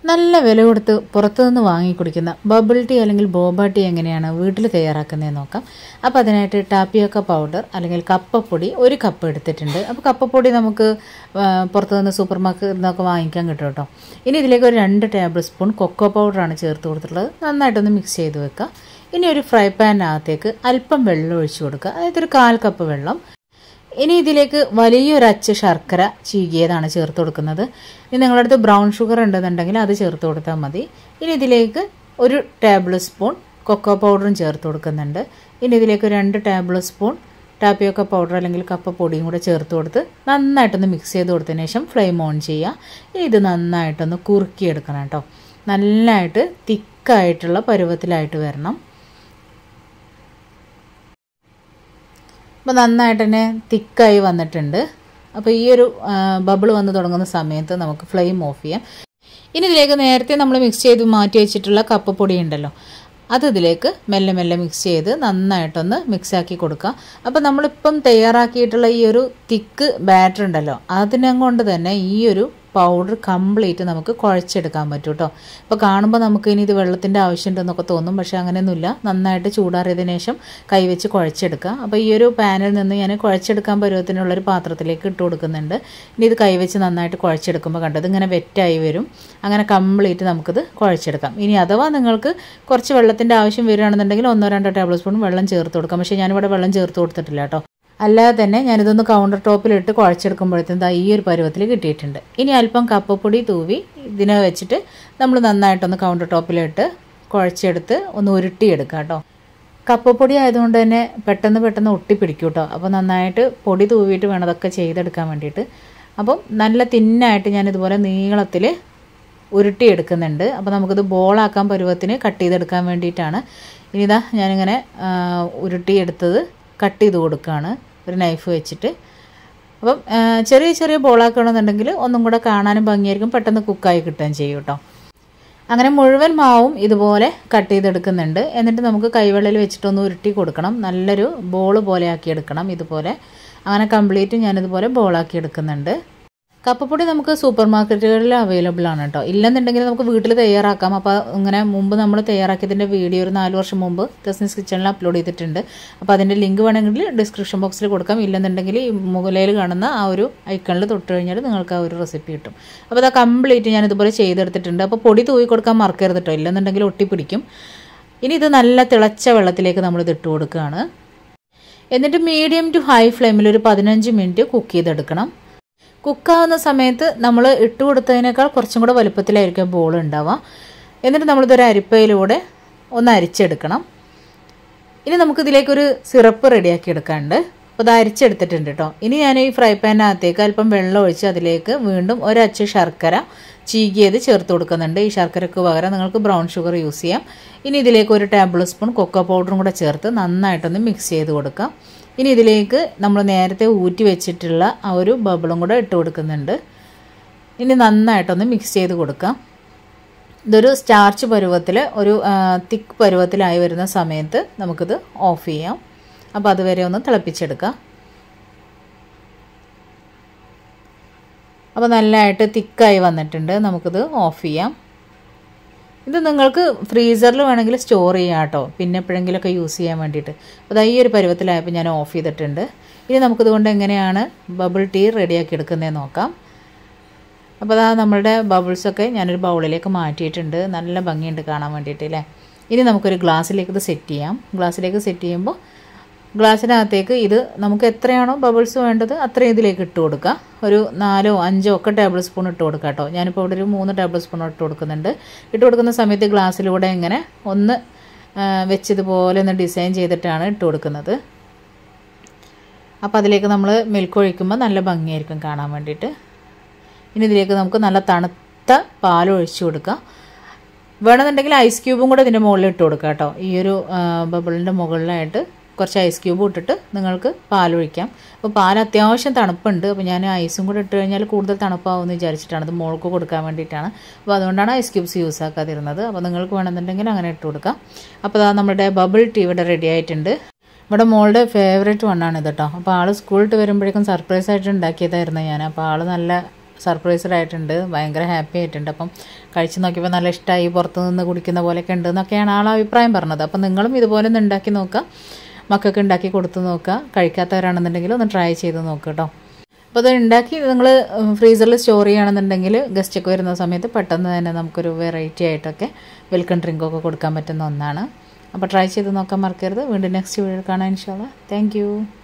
നല്ല വില കൊടുത്ത് പുറത്തുനിന്ന് വാങ്ങി കുടിക്കുന്ന ബബിൾ ടീ അല്ലെങ്കിൽ ബോബ ടീ എങ്ങനെയാണ് വീട്ടിൽ തയ്യാറാക്കുന്നതെന്ന് നോക്കാം അപ്പോൾ അതിനായിട്ട് ടാപ്പിയോക്ക പൗഡർ അല്ലെങ്കിൽ കപ്പപ്പൊടി ഒരു കപ്പ് എടുത്തിട്ടുണ്ട് അപ്പോൾ കപ്പപ്പൊടി നമുക്ക് ആ, പുറത്തുനിന്ന് സൂപ്പർ മാർക്കറ്റിൽ നിന്നൊക്കെ വാങ്ങിക്കാൻ കിട്ടും കേട്ടോ ഇനി ഇതിലേക്ക് ഒരു രണ്ട് ടേബിൾ സ്പൂൺ കൊക്കോ പൗഡറാണ് ചേർത്ത് കൊടുത്തിട്ടുള്ളത് നന്നായിട്ടൊന്ന് മിക്സ് ചെയ്ത് വെക്കുക ഇനി ഒരു ഫ്രൈ പാനിനകത്തേക്ക് അല്പം വെള്ളം ഒഴിച്ചു കൊടുക്കുക അതായത് ഒരു കാൽ കപ്പ് വെള്ളം ഇനി ഇതിലേക്ക് വലിയൊരു അച്ച് ശർക്കര ചീകിയതാണ് ചേർത്ത് കൊടുക്കുന്നത് ഇനി നിങ്ങളുടെ അടുത്ത് ബ്രൗൺ ഷുഗർ ഉണ്ടെന്നുണ്ടെങ്കിൽ അത് ചേർത്ത് കൊടുത്താൽ മതി ഇനി ഇതിലേക്ക് ഒരു ടേബിൾ സ്പൂൺ കൊക്കോ പൗഡറും ചേർത്ത് കൊടുക്കുന്നുണ്ട് ഇനി ഇതിലേക്ക് ഒരു രണ്ട് ടേബിൾ സ്പൂൺ ടാപ്പിയൊക്കെ പൗഡർ അല്ലെങ്കിൽ കപ്പ പൊടിയും കൂടെ ചേർത്ത് കൊടുത്ത് നന്നായിട്ടൊന്ന് മിക്സ് ചെയ്ത് കൊടുത്തതിന് ശേഷം ഫ്ലെയിം ഓൺ ചെയ്യുക ഇനി ഇത് നന്നായിട്ടൊന്ന് കുറുക്കിയെടുക്കണം കേട്ടോ നല്ലതായിട്ട് തിക്കായിട്ടുള്ള പരുവത്തിലായിട്ട് വരണം അപ്പോൾ നന്നായിട്ട് തന്നെ തിക്കായി വന്നിട്ടുണ്ട് അപ്പോൾ ഈ ഒരു ബബിൾ വന്ന് തുടങ്ങുന്ന സമയത്ത് നമുക്ക് ഫ്ലെയിം ഓഫ് ചെയ്യാം ഇനി ഇതിലേക്ക് നേരത്തെ നമ്മൾ മിക്സ് ചെയ്ത് മാറ്റി വെച്ചിട്ടുള്ള കപ്പപ്പൊടി ഉണ്ടല്ലോ അത് ഇതിലേക്ക് മെല്ലെ മെല്ലെ മിക്സ് ചെയ്ത് നന്നായിട്ടൊന്ന് മിക്സ് ആക്കി കൊടുക്കുക അപ്പോൾ നമ്മളിപ്പം തയ്യാറാക്കിയിട്ടുള്ള ഈ ഒരു തിക്ക് ബാറ്റർ ഉണ്ടല്ലോ അതിനെ കൊണ്ട് തന്നെ ഈ ഒരു പൗഡർ കംപ്ലീറ്റ് നമുക്ക് കുഴച്ചെടുക്കാൻ പറ്റും കേട്ടോ ഇപ്പോൾ കാണുമ്പോൾ നമുക്ക് ഇനി ഇത് വെള്ളത്തിൻ്റെ ആവശ്യമുണ്ടെന്നൊക്കെ തോന്നും പക്ഷേ അങ്ങനെയൊന്നുമില്ല നന്നായിട്ട് ചൂടാറിയതിനു ശേഷം കൈവച്ച് കുഴച്ചെടുക്കുക അപ്പോൾ ഈ ഒരു പാനിൽ നിന്ന് ഞാൻ കുഴച്ചെടുക്കാൻ പരുവത്തിനുള്ളൊരു പാത്രത്തിലേക്ക് ഇട്ട് കൊടുക്കുന്നുണ്ട് ഇനി ഇത് കൈവച്ച് നന്നായിട്ട് കുഴച്ചെടുക്കുമ്പോൾ കണ്ടത് ഇങ്ങനെ വെറ്റായി വരും അങ്ങനെ കംപ്ലീറ്റ് നമുക്കിത് കുഴച്ചെടുക്കാം ഇനി അഥവാ നിങ്ങൾക്ക് കുറച്ച് വെള്ളത്തിൻ്റെ ആവശ്യം വരികയാണെന്നുണ്ടെങ്കിൽ ഒന്നോ രണ്ടോ ടേബിൾ സ്പൂൺ വെള്ളം ചേർത്ത് കൊടുക്കാം പക്ഷേ ഞാനിവിടെ വെള്ളം ചേർത്ത് കൊടുത്തിട്ടില്ല കേട്ടോ അല്ലാതെ തന്നെ ഞാനിതൊന്ന് കൗണ്ടർ ടോപ്പിലിട്ട് കുഴച്ചെടുക്കുമ്പോഴത്തേക്കും ദാ ഈ ഒരു പരുവത്തിൽ കിട്ടിയിട്ടുണ്ട് ഇനി അല്പം കപ്പപ്പൊടി തൂവി ഇതിനെ വെച്ചിട്ട് നമ്മൾ നന്നായിട്ടൊന്ന് കൗണ്ടർ ടോപ്പിലിട്ട് കുഴച്ചെടുത്ത് ഒന്ന് ഉരുട്ടിയെടുക്കാം കേട്ടോ കപ്പപ്പൊടി ആയതുകൊണ്ട് തന്നെ പെട്ടെന്ന് പെട്ടെന്ന് ഒട്ടിപ്പിടിക്കും കേട്ടോ അപ്പോൾ നന്നായിട്ട് പൊടി തൂവിയിട്ട് വേണം അതൊക്കെ ചെയ്തെടുക്കാൻ വേണ്ടിയിട്ട് അപ്പം നല്ല തിന്നായിട്ട് ഞാനിതുപോലെ നീളത്തിൽ ഉരുട്ടിയെടുക്കുന്നുണ്ട് അപ്പോൾ നമുക്കിത് ബോളാക്കാൻ പരുവത്തിന് കട്ട് ചെയ്തെടുക്കാൻ വേണ്ടിയിട്ടാണ് ഇനി ഇതാ ഞാനിങ്ങനെ ആ, ഉരുട്ടിയെടുത്തത് കട്ട് ചെയ്ത് കൊടുക്കുകയാണ് ഒരു നൈഫ് വെച്ചിട്ട് അപ്പം ആ, ചെറിയ ചെറിയ ബോളാക്കണമെന്നുണ്ടെങ്കിൽ ഒന്നും കൂടെ കാണാനും ഭംഗിയായിരിക്കും പെട്ടെന്ന് കുക്കായി കിട്ടുകയും ചെയ്യും കേട്ടോ അങ്ങനെ മുഴുവൻ മാവും ഇതുപോലെ കട്ട് ചെയ്തെടുക്കുന്നുണ്ട് എന്നിട്ട് നമുക്ക് കൈവെള്ളയിൽ വെച്ചിട്ടൊന്ന് ഉരുട്ടി കൊടുക്കണം നല്ലൊരു ബോൾ പോലെ ആക്കി എടുക്കണം ഇതുപോലെ അങ്ങനെ കംപ്ലീറ്റ് ഞാനിതുപോലെ ബോളാക്കി എടുക്കുന്നുണ്ട് കപ്പപ്പൊടി നമുക്ക് സൂപ്പർ മാർക്കറ്റുകളിൽ അവൈലബിൾ ആണ് കേട്ടോ ഇല്ലെന്നുണ്ടെങ്കിൽ നമുക്ക് വീട്ടിൽ തയ്യാറാക്കാം അപ്പോൾ ഇങ്ങനെ മുമ്പ് നമ്മൾ തയ്യാറാക്കിയതിൻ്റെ വീഡിയോ ഒരു നാല് വർഷം മുമ്പ് തസ്നീസ് കിച്ചണിൽ അപ്ലോഡ് ചെയ്തിട്ടുണ്ട് അപ്പോൾ അതിൻ്റെ ലിങ്ക് വേണമെങ്കിൽ ഡിസ്ക്രിപ്ഷൻ ബോക്സിൽ കൊടുക്കാം ഇല്ലെന്നുണ്ടെങ്കിൽ ഈ മുകളിൽ കാണുന്ന ആ ഒരു ഐക്കണിൽ തൊട്ട് കഴിഞ്ഞാൽ നിങ്ങൾക്ക് ആ ഒരു റെസിപ്പി കിട്ടും അപ്പോൾ അത് കംപ്ലീറ്റ് ഞാൻ ഇതുപോലെ ചെയ്തെടുത്തിട്ടുണ്ട് അപ്പോൾ പൊടി തൂവി കൊടുക്കാൻ മറക്കരുത് കേട്ടോ ഇല്ലെന്നുണ്ടെങ്കിൽ ഒട്ടിപ്പിടിക്കും ഇനി ഇത് നല്ല തിളച്ച വെള്ളത്തിലേക്ക് നമ്മൾ ഇത് ഇട്ട് കൊടുക്കുകയാണ് എന്നിട്ട് മീഡിയം ടു ഹൈ ഫ്ലെയിമിൽ ഒരു പതിനഞ്ച് മിനിറ്റ് കുക്ക് ചെയ്തെടുക്കണം കുക്കാവുന്ന സമയത്ത് നമ്മൾ ഇട്ട് കൊടുത്തതിനേക്കാൾ കുറച്ചും കൂടെ വലുപ്പത്തിലായിരിക്കും ബോൾ ഉണ്ടാവുക എന്നിട്ട് നമ്മളിതൊരു അരിപ്പയിലൂടെ ഒന്ന് അരിച്ചെടുക്കണം ഇനി നമുക്കിതിലേക്കൊരു സിറപ്പ് റെഡിയാക്കി എടുക്കാനുണ്ട് അപ്പോൾ അത് അരിച്ചെടുത്തിട്ടുണ്ട് കേട്ടോ ഇനി ഞാൻ ഈ ഫ്രൈ പാനിനകത്തേക്ക് അല്പം വെള്ളം ഒഴിച്ച് അതിലേക്ക് വീണ്ടും ഒരച്ച് ശർക്കര ചീകിയത് ചേർത്ത് കൊടുക്കുന്നുണ്ട് ഈ ശർക്കരക്ക് പകരം നിങ്ങൾക്ക് ബ്രൗൺ ഷുഗർ യൂസ് ചെയ്യാം ഇനി ഇതിലേക്ക് ഒരു ടേബിൾ സ്പൂൺ കൊക്കോ പൗഡറും കൂടെ ചേർത്ത് നന്നായിട്ടൊന്ന് മിക്സ് ചെയ്ത് കൊടുക്കാം ഇനി ഇതിലേക്ക് നമ്മൾ നേരത്തെ ഊറ്റി വെച്ചിട്ടുള്ള ആ ഒരു ബബിളും കൂടെ ഇട്ട് കൊടുക്കുന്നുണ്ട് ഇനി നന്നായിട്ടൊന്ന് മിക്സ് ചെയ്ത് കൊടുക്കാം ഇതൊരു സ്റ്റാർച്ച് പരുവത്തിൽ ഒരു തിക്ക് പരുവത്തിലായി വരുന്ന സമയത്ത് നമുക്കിത് ഓഫ് ചെയ്യാം അപ്പോൾ അതുവരെ ഒന്ന് തിളപ്പിച്ചെടുക്കാം അപ്പോൾ നല്ലതായിട്ട് തിക്കായി വന്നിട്ടുണ്ട് നമുക്കിത് ഓഫ് ചെയ്യാം ഇത് നിങ്ങൾക്ക് ഫ്രീസറിൽ വേണമെങ്കിൽ സ്റ്റോർ ചെയ്യാം കേട്ടോ പിന്നെ എപ്പോഴെങ്കിലുമൊക്കെ യൂസ് ചെയ്യാൻ വേണ്ടിയിട്ട് അപ്പോൾ ഈ ഒരു പരുവത്തിലായപ്പോൾ ഞാൻ ഓഫ് ചെയ്തിട്ടുണ്ട് ഇനി നമുക്കിതുകൊണ്ട് എങ്ങനെയാണ് ബബിൾ ടീ റെഡിയാക്കി എടുക്കുന്നതെന്ന് നോക്കാം അപ്പോൾ അതാ നമ്മളുടെ ബബിൾസൊക്കെ ഞാനൊരു ബൗളിലേക്ക് മാറ്റിയിട്ടുണ്ട് നല്ല ഭംഗിയുണ്ട് കാണാൻ വേണ്ടിയിട്ട് അല്ലേ ഇനി നമുക്കൊരു ഗ്ലാസ്സിലേക്ക് ഇത് സെറ്റ് ചെയ്യാം ഗ്ലാസ്സിലേക്ക് സെറ്റ് ചെയ്യുമ്പോൾ ഗ്ലാസ്സിനകത്തേക്ക് ഇത് നമുക്ക് എത്രയാണോ ബബിൾസ് വേണ്ടത് അത്രയും ഇതിലേക്ക് ഇട്ട് കൊടുക്കുക ഒരു നാലോ അഞ്ചോ ഒക്കെ ടേബിൾ സ്പൂൺ ഇട്ട് കൊടുക്കുക കേട്ടോ ഞാനിപ്പോൾ ഇവിടെ ഒരു മൂന്ന് ടേബിൾ സ്പൂൺ ഇട്ട് കൊടുക്കുന്നുണ്ട് ഇട്ട് കൊടുക്കുന്ന സമയത്ത് ഗ്ലാസ്സിലൂടെ ഇങ്ങനെ ഒന്ന് വെച്ചതുപോലെ ഒന്ന് ഡിസൈൻ ചെയ്തിട്ടാണ് ഇട്ട് കൊടുക്കുന്നത് അപ്പോൾ അതിലേക്ക് നമ്മൾ മിൽക്ക് ഒഴിക്കുമ്പോൾ നല്ല ഭംഗിയായിരിക്കും കാണാൻ വേണ്ടിയിട്ട് ഇനി ഇതിലേക്ക് നമുക്ക് നല്ല തണുത്ത പാൽ ഒഴിച്ചു കൊടുക്കാം വേണമെന്നുണ്ടെങ്കിൽ ഐസ് ക്യൂബും കൂടെ ഇതിൻ്റെ മുകളിൽ ഇട്ട് കൊടുക്കാം കേട്ടോ ഈ ഒരു ബബിളിൻ്റെ മുകളിലായിട്ട് കുറച്ച് ഐസ് ക്യൂബ് ഇട്ടിട്ട് നിങ്ങൾക്ക് പാലൊഴിക്കാം അപ്പോൾ പാൽ അത്യാവശ്യം തണുപ്പുണ്ട് അപ്പോൾ ഞാൻ ഐസും കൂടെ ഇട്ട് കഴിഞ്ഞാൽ കൂടുതൽ തണുപ്പാവുമെന്ന് വിചാരിച്ചിട്ടാണ് ഇത് മോൾക്ക് കൊടുക്കാൻ വേണ്ടിയിട്ടാണ് അപ്പോൾ അതുകൊണ്ടാണ് ഐസ് ക്യൂബ്സ് യൂസ് ആക്കാതിരുന്നത് അപ്പോൾ നിങ്ങൾക്ക് വേണമെന്നുണ്ടെങ്കിൽ അങ്ങനെ ഇട്ട് കൊടുക്കാം അപ്പോൾ അതാ നമ്മുടെ ബബിൾ ടീ ഇവിടെ റെഡി ആയിട്ടുണ്ട് ഇവിടെ മോളുടെ ഫേവറേറ്റ് വണ്ണാണ് ഇത് കേട്ടോ അപ്പോൾ ആൾ സ്കൂളിട്ട് വരുമ്പോഴേക്കും സർപ്രൈസ് ആയിട്ട് ഉണ്ടാക്കിയതായിരുന്നു ഞാൻ അപ്പോൾ ആൾ നല്ല സർപ്രൈസ്ഡ് ആയിട്ടുണ്ട് ഭയങ്കര ഹാപ്പി ആയിട്ടുണ്ട് അപ്പം കഴിച്ച് നോക്കിയപ്പോൾ നല്ല ഇഷ്ടമായി പുറത്ത് നിന്ന് കുടിക്കുന്ന പോലെയൊക്കെ ഉണ്ട് എന്നൊക്കെയാണ് ആൾ അഭിപ്രായം പറഞ്ഞത് അപ്പം നിങ്ങളും ഇതുപോലെ ഒന്ന് ഉണ്ടാക്കി നോക്കുക മക്കൾക്ക് ഉണ്ടാക്കി കൊടുത്ത് നോക്കുക കഴിക്കാത്തവരാണെന്നുണ്ടെങ്കിൽ ഒന്ന് ട്രൈ ചെയ്ത് നോക്കുക കേട്ടോ അപ്പോൾ അത് ഉണ്ടാക്കി നിങ്ങൾ ഫ്രീസറിൽ സ്റ്റോർ ചെയ്യുകയാണെന്നുണ്ടെങ്കിൽ ഗസ്റ്റൊക്കെ വരുന്ന സമയത്ത് പെട്ടെന്ന് തന്നെ നമുക്കൊരു വെറൈറ്റി ആയിട്ടൊക്കെ വെൽക്കം ഡ്രിങ്കൊക്കെ കൊടുക്കാൻ പറ്റുന്ന ഒന്നാണ് അപ്പോൾ ട്രൈ ചെയ്ത് നോക്കാൻ മറക്കരുത് വീണ്ടും നെക്സ്റ്റ് വീഡിയോ കാണാൻ ഇൻഷാല്ല താങ്ക്